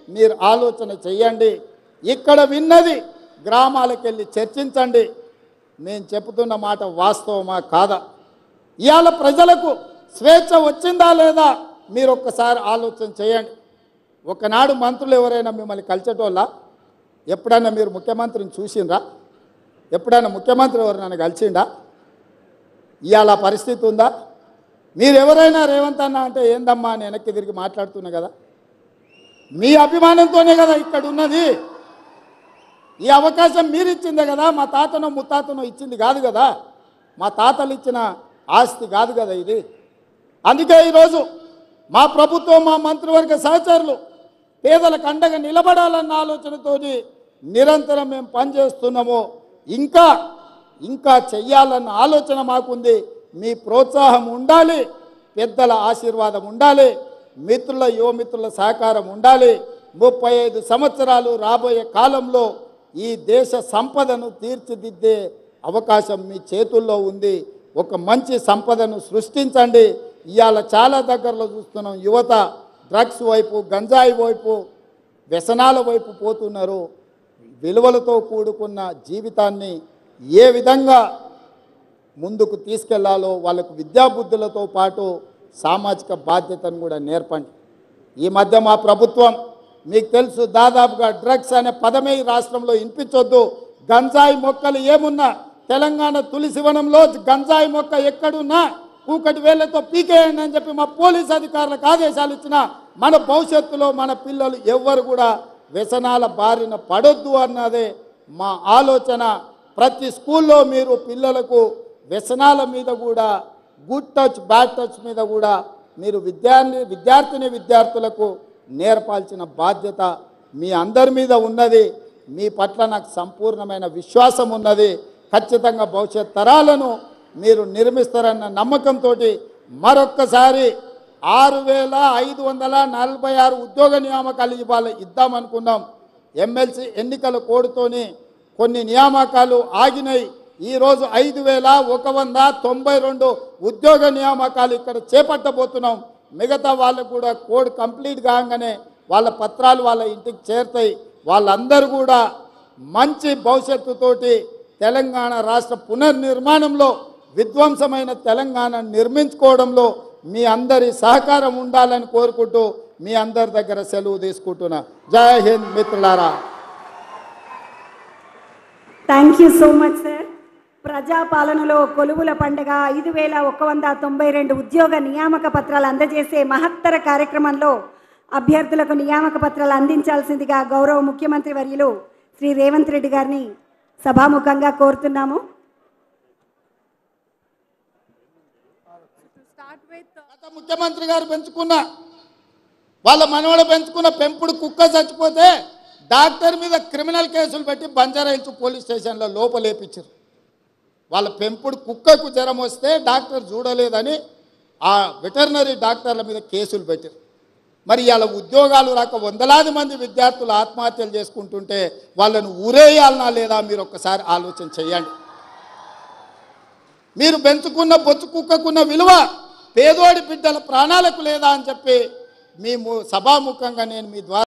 మీరు ఆలోచన చెయ్యండి ఇక్కడ విన్నది గ్రామాలకు వెళ్ళి చర్చించండి నేను చెబుతున్న మాట వాస్తవమా కాదా ఇవాళ ప్రజలకు స్వేచ్ఛ వచ్చిందా లేదా మీరు ఒక్కసారి ఆలోచన చేయండి ఒకనాడు మంత్రులు ఎవరైనా మిమ్మల్ని కలిసేటోళ్ళ ఎప్పుడైనా మీరు ముఖ్యమంత్రిని చూసిండ్రా ఎప్పుడైనా ముఖ్యమంత్రి ఎవరైనా కలిసిండా ఇవాళ ఆ పరిస్థితి ఉందా మీరు ఎవరైనా రేవంత్ అన్న అంటే ఏందమ్మా అని వెనక్కి తిరిగి మాట్లాడుతున్నా కదా మీ అభిమానంతోనే కదా ఇక్కడ ఉన్నది ఈ అవకాశం మీరు ఇచ్చిందే కదా మా తాతనో ముత్తాతనో ఇచ్చింది కాదు కదా మా తాతలు ఇచ్చిన ఆస్తి కాదు కదా ఇది అందుకే ఈరోజు మా ప్రభుత్వం మా మంత్రివర్గ సహచరులు పేదలకు అండగా నిలబడాలన్న ఆలోచనతోటి నిరంతరం మేము పనిచేస్తున్నాము ఇంకా ఇంకా చెయ్యాలన్న ఆలోచన మాకుంది మీ ప్రోత్సాహం ఉండాలి పెద్దల ఆశీర్వాదం ఉండాలి మిత్రుల యువమిత్రుల సహకారం ఉండాలి ముప్పై ఐదు సంవత్సరాలు రాబోయే కాలంలో ఈ దేశ సంపదను తీర్చిదిద్దే అవకాశం మీ చేతుల్లో ఉంది ఒక మంచి సంపదను సృష్టించండి ఇవాళ చాలా దగ్గరలో చూస్తున్నాం యువత డ్రగ్స్ వైపు గంజాయి వైపు వ్యసనాల వైపు పోతున్నారు విలువలతో కూడుకున్న జీవితాన్ని ఏ విధంగా ముందుకు తీసుకెళ్లాలో వాళ్ళకు విద్యాబుద్ధులతో పాటు సామాజిక బాధ్యతను కూడా నేర్పండి ఈ మధ్య మా ప్రభుత్వం మీకు తెలుసు దాదాపుగా డ్రగ్స్ అనే పదమే ఈ రాష్ట్రంలో వినిపించొద్దు గంజాయి మొక్కలు ఏమున్నా తెలంగాణ తులసివనంలో గంజాయి మొక్క ఎక్కడున్నా కూకటి వేళ్లతో పీకేయండి అని చెప్పి మా పోలీస్ అధికారులకు ఆదేశాలు ఇచ్చిన మన భవిష్యత్తులో మన పిల్లలు ఎవ్వరు కూడా వ్యసనాల బారిన పడొద్దు అన్నదే మా ఆలోచన ప్రతి స్కూల్లో మీరు పిల్లలకు వ్యసనాల మీద కూడా గుడ్ టచ్ బ్యాడ్ టచ్ మీద కూడా మీరు విద్యార్థి విద్యార్థిని విద్యార్థులకు నేర్పాల్సిన బాధ్యత మీ అందరి మీద ఉన్నది మీ పట్ల నాకు సంపూర్ణమైన విశ్వాసం ఉన్నది ఖచ్చితంగా భవిష్యత్ తరాలను మీరు నిర్మిస్తారన్న నమ్మకంతో మరొక్కసారి ఆరు వేల ఐదు వందల నలభై ఆరు ఉద్యోగ నియామకాలు ఇవ్వాలి ఇద్దామనుకున్నాం ఎమ్మెల్సీ ఎన్నికల కోడ్తోని కొన్ని నియామకాలు ఆగినాయి ఈరోజు ఐదు వేల ఒక వంద తొంభై రెండు ఉద్యోగ నియామకాలు ఇక్కడ చేపట్టబోతున్నాం మిగతా వాళ్ళకు కూడా కోడ్ కంప్లీట్ కాగానే వాళ్ళ పత్రాలు వాళ్ళ ఇంటికి చేరుతాయి వాళ్ళందరూ కూడా మంచి భవిష్యత్తుతోటి తెలంగాణ రాష్ట్ర పునర్నిర్మాణంలో విధ్వంసమైన తెలంగాణ నిర్మించుకోవడంలో మీ అందరి సహకారం ఉండాలని కోరుకుంటూ మీ అందరి దగ్గర సెలవు తీసుకుంటున్నా జై హింద్ మిత్రులారా thank you so much sir ప్రజాపాలనలో కొలువుల పండుగ ఐదు వేల ఒక వంద తొంభై రెండు ఉద్యోగ నియామక పత్రాలు అందజేసే మహత్తర కార్యక్రమంలో అభ్యర్థులకు నియామక పత్రాలు అందించాల్సిందిగా గౌరవ ముఖ్యమంత్రి వర్యులు శ్రీ రేవంత్ రెడ్డి గారిని సభాముఖంగా కోరుతున్నాము గత ముఖ్యమంత్రి గారు పెంచుకున్న వాళ్ళ మనవడు పెంచుకున్న పెంపుడు కుక్క చచ్చిపోతే డాక్టర్ మీద క్రిమినల్ కేసులు పెట్టి బంజారాయిల్స్ పోలీస్ స్టేషన్లో లోపలేపించారు వాళ్ళ పెంపుడు కుక్కకు జ్వరం వస్తే డాక్టర్ చూడలేదని ఆ వెటర్నరీ డాక్టర్ల మీద కేసులు పెట్టారు మరి వాళ్ళ ఉద్యోగాలు రాక వందలాది మంది విద్యార్థులు ఆత్మహత్యలు చేసుకుంటుంటే వాళ్ళను ఊరేయాలనా లేదా మీరు ఒక్కసారి ఆలోచన చేయండి మీరు పెంచుకున్న బొచ్చు కుక్కకున్న విలువ పేదోడి బిడ్డల ప్రాణాలకు లేదా అని చెప్పి మేము సభాముఖంగా నేను మీ ద్వారా